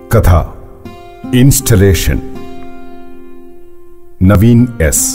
കഥ installation Naveen S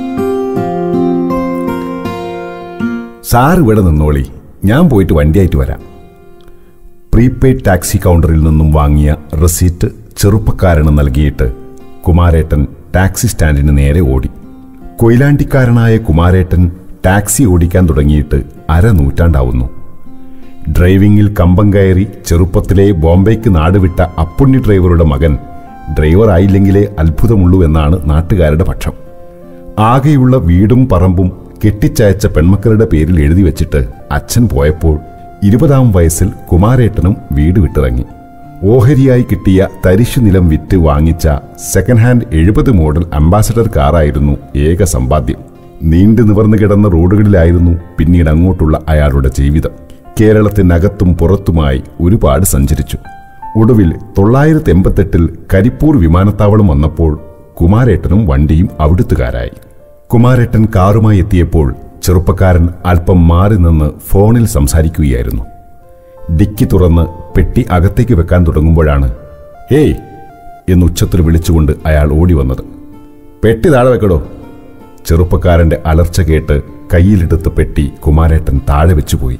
sir ഇവിടെ നിന്നോളി ഞാൻ പോയിട്ട് വണ്ടിയായിട്ട് വരാം പ്രീപെയ്ഡ് ടാക്സി കൗണ്ടറിൽ നിന്നും വാങ്ങിയ റെസീറ്റ് ചെറുപ്പക്കാരന് നൽകിയിട്ട് കുമാരേട്ടൻ ടാക്സി സ്റ്റാൻഡിന് നേരെ ഓടി കൊയിലാണ്ടിക്കാരനായ കുമാരേട്ടൻ ടാക്സി ഓടിക്കാൻ തുടങ്ങിയിട്ട് അരനൂറ്റാണ്ടാവുന്നു ഡ്രൈവിംഗിൽ കമ്പം കയറി ചെറുപ്പത്തിലെ ബോംബെക്ക് നാടുവിട്ട അപ്പുണ്ണി ഡ്രൈവറുടെ മകൻ ഡ്രൈവർ ആയില്ലെങ്കിലേ അത്ഭുതമുള്ളൂ എന്നാണ് നാട്ടുകാരുടെ പക്ഷം ആകെയുള്ള വീടും പറമ്പും കെട്ടിച്ചയച്ച പെൺമക്കളുടെ പേരിൽ എഴുതി വെച്ചിട്ട് അച്ഛൻ പോയപ്പോൾ ഇരുപതാം വയസ്സിൽ കുമാരേട്ടനും വീട് വിട്ടിറങ്ങി ഓഹരിയായി കിട്ടിയ തരിശു നിലം വിറ്റ് വാങ്ങിച്ച സെക്കൻഡ് ഹാൻഡ് എഴുപത് മോഡൽ അംബാസഡർ കാറായിരുന്നു ഏക സമ്പാദ്യം നീണ്ടു നിവർന്നു കിടന്ന റോഡുകളിലായിരുന്നു പിന്നീട് അങ്ങോട്ടുള്ള അയാളുടെ ജീവിതം കേരളത്തിനകത്തും പുറത്തുമായി ഒരുപാട് സഞ്ചരിച്ചു ഒടുവിൽ തൊള്ളായിരത്തി എൺപത്തെട്ടിൽ കരിപ്പൂർ വിമാനത്താവളം വന്നപ്പോൾ കുമാരേട്ടനും വണ്ടിയും അവിടുത്തുകാരായി കുമാരേട്ടൻ കാറുമായി എത്തിയപ്പോൾ ചെറുപ്പക്കാരൻ അല്പം മാറി നിന്ന് ഫോണിൽ സംസാരിക്കുകയായിരുന്നു ഡിക്കി തുറന്ന് പെട്ടി അകത്തേക്ക് വെക്കാൻ തുടങ്ങുമ്പോഴാണ് ഏയ് എന്ന് ഉച്ചത്തിൽ വിളിച്ചുകൊണ്ട് അയാൾ ഓടി വന്നത് പെട്ടി താഴെ വെക്കടോ ചെറുപ്പക്കാരന്റെ അലർച്ച കേട്ട് കയ്യിലെടുത്ത് പെട്ടി കുമാരേട്ടൻ താഴെ വെച്ചുപോയി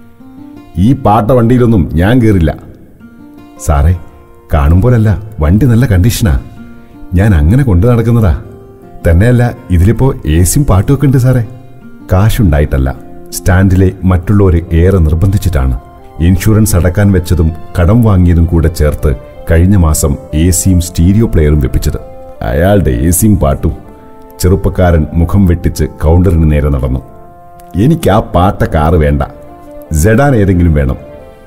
ഈ പാട്ട വണ്ടിയിലൊന്നും ഞാൻ കയറില്ല സാറേ കാണുമ്പോലല്ല വണ്ടി നല്ല കണ്ടീഷനാ ഞാൻ അങ്ങനെ കൊണ്ടു നടക്കുന്നതാ തന്നെയല്ല ഇതിലിപ്പോ എ സിയും പാട്ടുമൊക്കെ ഉണ്ട് സാറേ കാശുണ്ടായിട്ടല്ല സ്റ്റാൻഡിലെ മറ്റുള്ളവരെ ഏറെ നിർബന്ധിച്ചിട്ടാണ് ഇൻഷുറൻസ് അടക്കാൻ വെച്ചതും കടം വാങ്ങിയതും കൂടെ ചേർത്ത് കഴിഞ്ഞ മാസം എ സിയും സ്റ്റീരിയോ പ്ലെയറും വെപ്പിച്ചത് അയാളുടെ എ സിയും പാട്ടും ചെറുപ്പക്കാരൻ മുഖം വെട്ടിച്ച് കൗണ്ടറിന് നേരെ നടന്നു എനിക്ക് ആ പാട്ട കാറ് വേണ്ട ജഡാൻ ഏതെങ്കിലും വേണം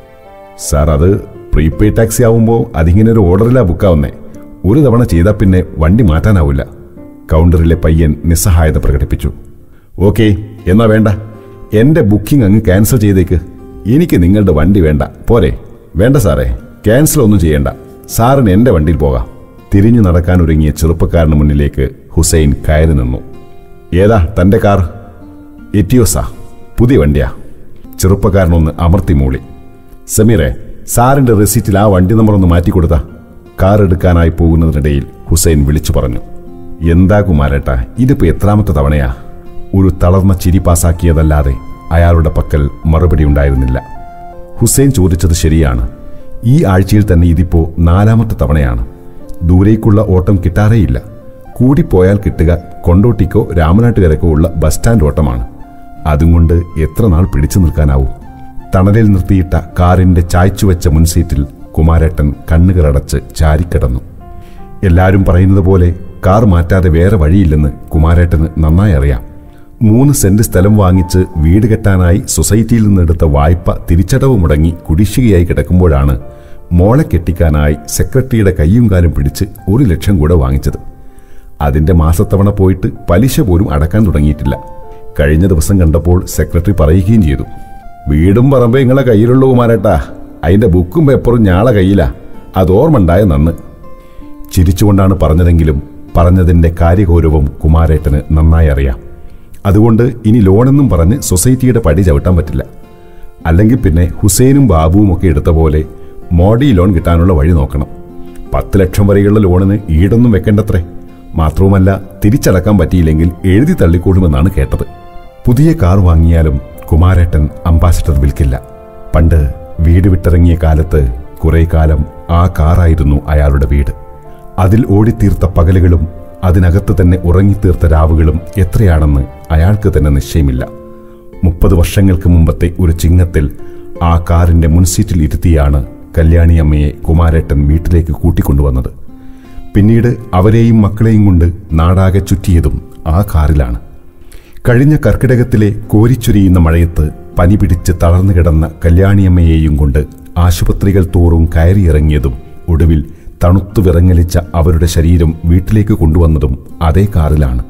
സാർ അത് പ്രീപെയ്ഡ് ടാക്സി ആവുമ്പോൾ അതിങ്ങനെ ഒരു ഓർഡറിലാ ബുക്കാവുന്നേ ഒരു തവണ ചെയ്താൽ പിന്നെ വണ്ടി മാറ്റാനാവില്ല കൗണ്ടറിലെ പയ്യൻ നിസ്സഹായത പ്രകടിപ്പിച്ചു ഓക്കെ എന്നാ വേണ്ട എന്റെ ബുക്കിംഗ് അങ്ങ് ക്യാൻസൽ ചെയ്തേക്ക് എനിക്ക് നിങ്ങളുടെ വണ്ടി വേണ്ട പോരെ വേണ്ട സാറേ ക്യാൻസൽ ഒന്നും ചെയ്യണ്ട സാറിന് എന്റെ വണ്ടിയിൽ പോകാം തിരിഞ്ഞു നടക്കാനൊരുങ്ങിയ ചെറുപ്പക്കാരന് മുന്നിലേക്ക് ഹുസൈൻ കയറി നിന്നു ഏതാ തന്റെ കാർ എറ്റിയോസാ പുതിയ വണ്ടിയാ ചെറുപ്പക്കാരനൊന്ന് അമർത്തി മൂളി സമീറെ സാറിന്റെ റെസീറ്റിൽ ആ വണ്ടി നമ്പർ ഒന്ന് മാറ്റിക്കൊടുത്ത കാർ എടുക്കാനായി പോകുന്നതിനിടയിൽ ഹുസൈൻ വിളിച്ചു പറഞ്ഞു എന്താ കുമാരേട്ട ഇതിപ്പോ എത്രാമത്തെ തവണയാ ഒരു തളർന്ന ചിരി പാസാക്കിയതല്ലാതെ അയാളുടെ പക്കൽ മറുപടി ഉണ്ടായിരുന്നില്ല ഹുസൈൻ ചോദിച്ചത് ശരിയാണ് ഈ ആഴ്ചയിൽ തന്നെ ഇതിപ്പോ നാലാമത്തെ തവണയാണ് ദൂരേക്കുള്ള ഓട്ടം കിട്ടാറേയില്ല കൂടിപ്പോയാൽ കിട്ടുക കൊണ്ടോട്ടിക്കോ രാമനാട്ടുകരക്കോ ഉള്ള ബസ് സ്റ്റാൻഡ് ഓട്ടമാണ് അതും കൊണ്ട് എത്ര നാൾ പിടിച്ചു നിൽക്കാനാവും തണലിൽ നിർത്തിയിട്ട കാറിന്റെ ചായ്ച്ചുവെച്ച മുൻസീറ്റിൽ കുമാരേട്ടൻ കണ്ണുകളടച്ച് ചാരിക്കിടന്നു എല്ലാവരും പറയുന്നത് പോലെ കാർ മാറ്റാതെ വേറെ വഴിയില്ലെന്ന് കുമാരേട്ടന് നന്നായി അറിയാം മൂന്ന് സെന്റ് സ്ഥലം വാങ്ങിച്ച് വീട് കെട്ടാനായി സൊസൈറ്റിയിൽ നിന്നെടുത്ത വായ്പ തിരിച്ചടവ് മുടങ്ങി കുടിശ്ശികയായി കിടക്കുമ്പോഴാണ് മോളെ കെട്ടിക്കാനായി സെക്രട്ടറിയുടെ കയ്യും കാലും പിടിച്ച് ഒരു ലക്ഷം കൂടെ വാങ്ങിച്ചത് അതിന്റെ മാസത്തവണ പോയിട്ട് പലിശ പോലും അടക്കാൻ തുടങ്ങിയിട്ടില്ല കഴിഞ്ഞ ദിവസം കണ്ടപ്പോൾ സെക്രട്ടറി പറയുകയും ചെയ്തു വീടും പറമ്പേ നിങ്ങളെ കയ്യിലുള്ള കുമാരേട്ടാ അതിന്റെ ബുക്കും പേപ്പറും ഞാളെ കയ്യിലാ അത് ഓർമ്മണ്ടായ നന്ന് ചിരിച്ചുകൊണ്ടാണ് പറഞ്ഞതെങ്കിലും പറഞ്ഞതിന്റെ കാര്യഗൗരവം കുമാരേട്ടന് നന്നായി അറിയാം അതുകൊണ്ട് ഇനി ലോണെന്നും പറഞ്ഞ് സൊസൈറ്റിയുടെ പടി ചവിട്ടാൻ പറ്റില്ല അല്ലെങ്കിൽ പിന്നെ ഹുസൈനും ബാബുവും ഒക്കെ എടുത്ത പോലെ മോഡി ലോൺ കിട്ടാനുള്ള വഴി നോക്കണം പത്ത് ലക്ഷം വരെയുള്ള ലോണിന് ഈടൊന്നും വെക്കേണ്ടത്രേ മാത്രവുമല്ല തിരിച്ചടക്കാൻ പറ്റിയില്ലെങ്കിൽ എഴുതി തള്ളിക്കൂടുമെന്നാണ് കേട്ടത് പുതിയ കാർ വാങ്ങിയാലും കുമാരേട്ടൻ അംബാസഡർ വിൽക്കില്ല പണ്ട് വീട് വിട്ടിറങ്ങിയ കാലത്ത് കുറെ കാലം ആ കാറായിരുന്നു അയാളുടെ വീട് അതിൽ ഓടിത്തീർത്ത പകലുകളും അതിനകത്ത് തന്നെ ഉറങ്ങിത്തീർത്ത രാവുകളും എത്രയാണെന്ന് അയാൾക്ക് തന്നെ നിശ്ചയമില്ല മുപ്പത് വർഷങ്ങൾക്ക് മുമ്പത്തെ ഒരു ചിങ്ങത്തിൽ ആ കാറിന്റെ മുൻസീറ്റിൽ ഇരുത്തിയാണ് കല്യാണിയമ്മയെ കുമാരേട്ടൻ വീട്ടിലേക്ക് കൂട്ടിക്കൊണ്ടുവന്നത് പിന്നീട് അവരെയും മക്കളെയും കൊണ്ട് നാടാകെ ചുറ്റിയതും ആ കാറിലാണ് കഴിഞ്ഞ കർക്കിടകത്തിലെ കോരിച്ചൊരിയുന്ന മഴയത്ത് പനി പിടിച്ച് തളർന്നു കിടന്ന കല്യാണിയമ്മയെയും കൊണ്ട് ആശുപത്രികൾ തോറും കയറിയിറങ്ങിയതും ഒടുവിൽ തണുത്തു വിറങ്ങലിച്ച അവരുടെ ശരീരം വീട്ടിലേക്ക് കൊണ്ടുവന്നതും അതേ കാറിലാണ്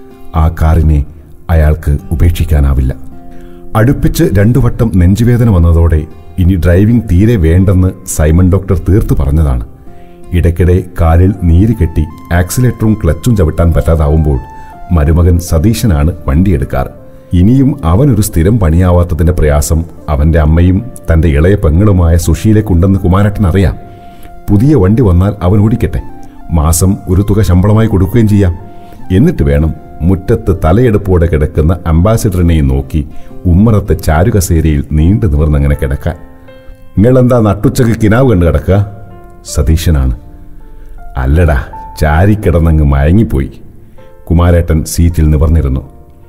ആ കാറിനെ അയാൾക്ക് ഉപേക്ഷിക്കാനാവില്ല അടുപ്പിച്ച് രണ്ടു വട്ടം നെഞ്ചുവേദന വന്നതോടെ ഇനി ഡ്രൈവിംഗ് തീരെ വേണ്ടെന്ന് സൈമൺ ഡോക്ടർ തീർത്തു പറഞ്ഞതാണ് ഇടയ്ക്കിടെ കാലിൽ നീര് കെട്ടി ആക്സിലേറ്ററും ക്ലച്ചും ചവിട്ടാൻ പറ്റാതാവുമ്പോൾ മരുമകൻ സതീശനാണ് വണ്ടിയെടുക്കാറ് ഇനിയും അവനൊരു സ്ഥിരം പണിയാവാത്തതിന്റെ പ്രയാസം അവന്റെ അമ്മയും തന്റെ ഇളയ പെങ്ങളുമായ സുശീലക്കുണ്ടെന്ന് കുമാരട്ടൻ അറിയാം പുതിയ വണ്ടി വന്നാൽ അവൻ ഓടിക്കട്ടെ മാസം ഒരു തുക ശമ്പളമായി കൊടുക്കുകയും ചെയ്യാം എന്നിട്ട് വേണം മുറ്റത്ത് തലയെടുപ്പോടെ കിടക്കുന്ന അംബാസിഡറിനെയും നോക്കി ഉമ്മറത്തെ ചാരുകസേരയിൽ നീണ്ടു നിവർന്നങ്ങനെ കിടക്കാൻ നിങ്ങളെന്താ നട്ടുച്ചക്ക് കിനാവ് കണ്ട് കിടക്കുക സതീശനാണ് അല്ലടാ ചാരിക്കിടന്നങ്ങ് മയങ്ങിപ്പോയി കുമാരേട്ടൻ സീറ്റിൽ നിവർന്നിരുന്നു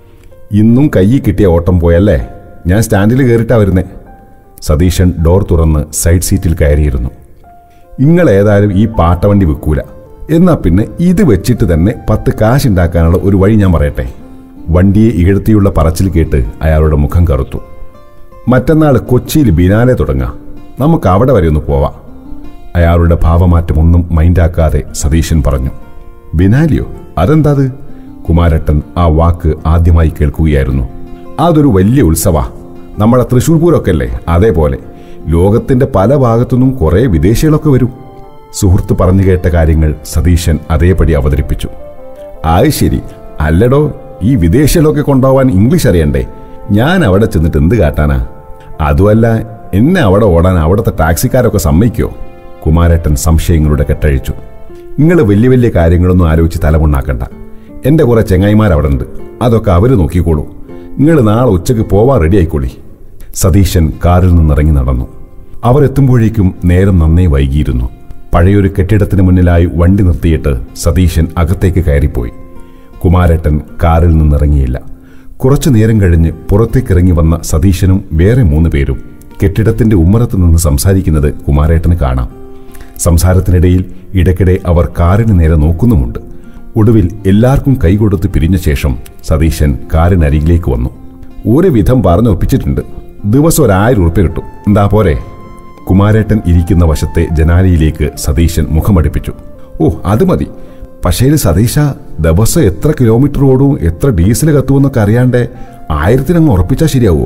ഇന്നും കയ്യിൽ കിട്ടിയ ഓട്ടം പോയല്ലേ ഞാൻ സ്റ്റാൻഡിൽ കയറിയിട്ടാ വരുന്നേ സതീശൻ ഡോർ തുറന്ന് സൈഡ് സീറ്റിൽ കയറിയിരുന്നു ഇങ്ങളേതായാലും ഈ പാട്ടവണ്ടി വിൽക്കൂല എന്നാ പിന്നെ ഇത് വെച്ചിട്ട് തന്നെ പത്ത് കാശുണ്ടാക്കാനുള്ള ഒരു വഴി ഞാൻ പറയട്ടെ വണ്ടിയെ ഇകഴ്ത്തിയുള്ള പറച്ചിൽ കേട്ട് അയാളുടെ മുഖം കറുത്തു മറ്റന്നാൾ കൊച്ചിയിൽ ബിനാലെ തുടങ്ങാം നമുക്ക് അവിടെ വരെ ഒന്ന് പോവാം അയാളുടെ ഭാവമാറ്റമൊന്നും മൈൻഡാക്കാതെ സതീശൻ പറഞ്ഞു ബിനാലിയോ അതെന്താത് കുമാരട്ടൻ ആ വാക്ക് ആദ്യമായി കേൾക്കുകയായിരുന്നു അതൊരു വലിയ ഉത്സവാ നമ്മുടെ തൃശൂർ പൂരമൊക്കെ അല്ലേ അതേപോലെ ലോകത്തിന്റെ പല ഭാഗത്തുനിന്നും കുറെ വിദേശികളൊക്കെ വരും സുഹൃത്ത് പറഞ്ഞു കേട്ട കാര്യങ്ങൾ സതീശൻ അതേപടി അവതരിപ്പിച്ചു അത് ശരി അല്ലടോ ഈ വിദേശികളൊക്കെ കൊണ്ടുപോവാൻ ഇംഗ്ലീഷ് അറിയണ്ടേ ഞാൻ അവിടെ ചെന്നിട്ട് എന്ത് കാട്ടാനാ അതുമല്ല എന്നെ അവിടെ ഓടാൻ അവിടുത്തെ ടാക്സിക്കാരൊക്കെ സമ്മതിക്കോ കുമാരേട്ടൻ സംശയങ്ങളുടെ കെട്ടഴിച്ചു നിങ്ങൾ വലിയ വലിയ കാര്യങ്ങളൊന്നും ആലോചിച്ച് തലമുണ്ടാക്കണ്ട എൻ്റെ കുറെ ചെങ്ങായിമാർ അവിടെ ഉണ്ട് അതൊക്കെ അവർ നോക്കിക്കോളൂ നിങ്ങൾ നാളെ ഉച്ചയ്ക്ക് പോവാൻ റെഡി ആയിക്കോളി സതീശൻ കാറിൽ നിന്നിറങ്ങി നടന്നു അവർ എത്തുമ്പോഴേക്കും നേരം നന്നേ വൈകിയിരുന്നു പഴയൊരു കെട്ടിടത്തിന് മുന്നിലായി വണ്ടി നിർത്തിയിട്ട് സതീശൻ അകത്തേക്ക് കയറിപ്പോയി കുമാരേട്ടൻ കാറിൽ നിന്നിറങ്ങിയില്ല കുറച്ചു നേരം കഴിഞ്ഞ് പുറത്തേക്കിറങ്ങി വന്ന സതീശനും വേറെ മൂന്ന് പേരും കെട്ടിടത്തിന്റെ ഉമ്മറത്ത് നിന്ന് സംസാരിക്കുന്നത് കുമാരേട്ടന് കാണാം സംസാരത്തിനിടയിൽ ഇടയ്ക്കിടെ അവർ കാറിന് നേരെ നോക്കുന്നുമുണ്ട് ഒടുവിൽ എല്ലാവർക്കും കൈകൊടുത്ത് പിരിഞ്ഞ ശേഷം സതീശൻ കാറിനരികിലേക്ക് വന്നു ഒരു വിധം പറഞ്ഞൊപ്പിച്ചിട്ടുണ്ട് ദിവസം ഒരായിരം ഉറുപ്പ്യ കിട്ടും എന്താ പോരെ കുമാരേട്ടൻ ഇരിക്കുന്ന വശത്തെ ജനാലയിലേക്ക് സതീശൻ മുഖമടുപ്പിച്ചു ഓ അത് മതി പക്ഷേ സതീശ ദിവസം എത്ര കിലോമീറ്റർ ഓടും എത്ര ഡീസൽ കത്തുമെന്നൊക്കെ അറിയാണ്ടേ ആയിരത്തിനങ്ങ് ഉറപ്പിച്ചാൽ ശരിയാവോ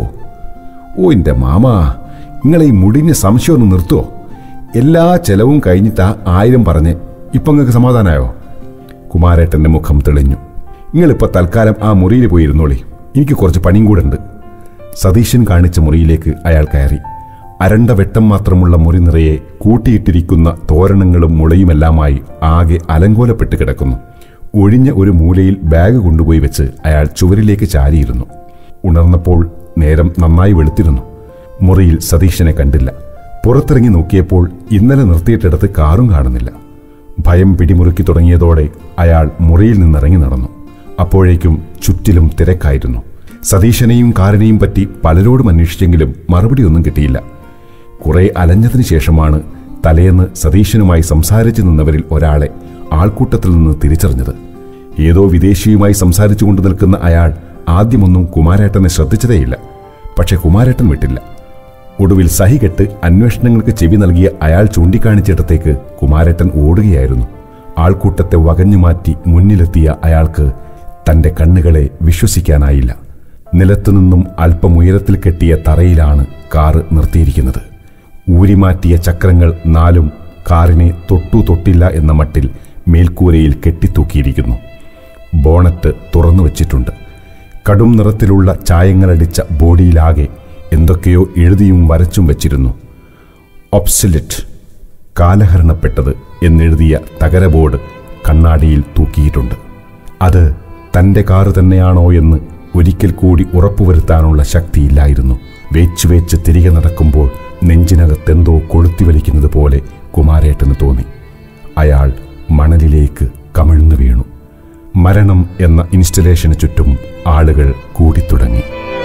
ഓ എൻ്റെ മാമാ നിങ്ങളെ ഈ മുടിഞ്ഞ സംശയം ഒന്ന് നിർത്തുവോ എല്ലാ ചെലവും കഴിഞ്ഞിട്ടാ ആയിരം പറഞ്ഞ് ഇപ്പം നിങ്ങൾക്ക് സമാധാനമായോ കുമാരേട്ടന്റെ മുഖം തെളിഞ്ഞു നിങ്ങളിപ്പോൾ തൽക്കാലം ആ മുറിയിൽ പോയിരുന്നോളി എനിക്ക് കുറച്ച് പണിയും കൂടെ ഉണ്ട് സതീശൻ കാണിച്ച മുറിയിലേക്ക് അയാൾ കയറി അരണ്ട വെട്ടം മാത്രമുള്ള മുറി നിറയെ കൂട്ടിയിട്ടിരിക്കുന്ന തോരണങ്ങളും മുളയുമെല്ലാമായി ആകെ അലങ്കോലപ്പെട്ട് കിടക്കുന്നു ഒഴിഞ്ഞ ഒരു മൂലയിൽ ബാഗ് കൊണ്ടുപോയി വെച്ച് അയാൾ ചുവരിലേക്ക് ചാരിയിരുന്നു ഉണർന്നപ്പോൾ നേരം നന്നായി വെളുത്തിരുന്നു മുറിയിൽ സതീശനെ കണ്ടില്ല പുറത്തിറങ്ങി നോക്കിയപ്പോൾ ഇന്നലെ നിർത്തിയിട്ടിടത്ത് കാറും കാണുന്നില്ല ഭയം പിടിമുറുക്കി തുടങ്ങിയതോടെ അയാൾ മുറിയിൽ നിന്നിറങ്ങി നടന്നു അപ്പോഴേക്കും ചുറ്റിലും തിരക്കായിരുന്നു സതീശനെയും കാറിനെയും പറ്റി പലരോടും അന്വേഷിച്ചെങ്കിലും മറുപടിയൊന്നും കിട്ടിയില്ല കുറെ അലഞ്ഞതിനു ശേഷമാണ് തലേന്ന് സതീശനുമായി സംസാരിച്ചു നിന്നവരിൽ ഒരാളെ ആൾക്കൂട്ടത്തിൽ നിന്ന് തിരിച്ചറിഞ്ഞത് ഏതോ വിദേശിയുമായി സംസാരിച്ചു കൊണ്ടു നിൽക്കുന്ന അയാൾ ആദ്യമൊന്നും കുമാരേട്ടനെ ശ്രദ്ധിച്ചതേയില്ല പക്ഷെ കുമാരേട്ടൻ വിട്ടില്ല ഒടുവിൽ സഹികെട്ട് അന്വേഷണങ്ങൾക്ക് ചെവി നൽകിയ അയാൾ ചൂണ്ടിക്കാണിച്ചിടത്തേക്ക് കുമാരേട്ടൻ ഓടുകയായിരുന്നു ആൾക്കൂട്ടത്തെ വകഞ്ഞു മാറ്റി മുന്നിലെത്തിയ അയാൾക്ക് തന്റെ കണ്ണുകളെ വിശ്വസിക്കാനായില്ല നിലത്തുനിന്നും അല്പം ഉയരത്തിൽ കെട്ടിയ തറയിലാണ് കാറ് നിർത്തിയിരിക്കുന്നത് ഊരിമാറ്റിയ ചക്രങ്ങൾ നാലും കാറിനെ തൊട്ടു തൊട്ടില്ല എന്ന മട്ടിൽ മേൽക്കൂരയിൽ കെട്ടിത്തൂക്കിയിരിക്കുന്നു ബോണറ്റ് തുറന്നു വച്ചിട്ടുണ്ട് കടും നിറത്തിലുള്ള ചായങ്ങളടിച്ച ബോഡിയിലാകെ എന്തൊക്കെയോ എഴുതിയും വരച്ചും വച്ചിരുന്നു ഒബ്സലിറ്റ് കാലഹരണപ്പെട്ടത് എന്നെഴുതിയ തകര ബോർഡ് കണ്ണാടിയിൽ തൂക്കിയിട്ടുണ്ട് അത് തൻ്റെ കാറ് തന്നെയാണോ എന്ന് ഒരിക്കൽ കൂടി ഉറപ്പുവരുത്താനുള്ള ശക്തിയില്ലായിരുന്നു വേച്ചു വേച്ച് തിരികെ നടക്കുമ്പോൾ നെഞ്ചിനകത്തെന്തോ കൊളുത്തി വലിക്കുന്നത് പോലെ കുമാരേട്ടന് തോന്നി അയാൾ മണലിലേക്ക് കമിഴ്ന്നു വീണു മരണം എന്ന ഇൻസ്റ്റലേഷന് ചുറ്റും ആളുകൾ കൂടിത്തുടങ്ങി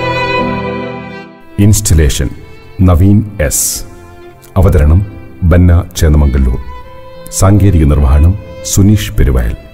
ഇൻസ്റ്റലേഷൻ നവീൻ എസ് അവതരണം ബന്ന ചേന്നമംഗല്ലൂർ സാങ്കേതിക നിർവഹണം സുനീഷ് പെരുവയൽ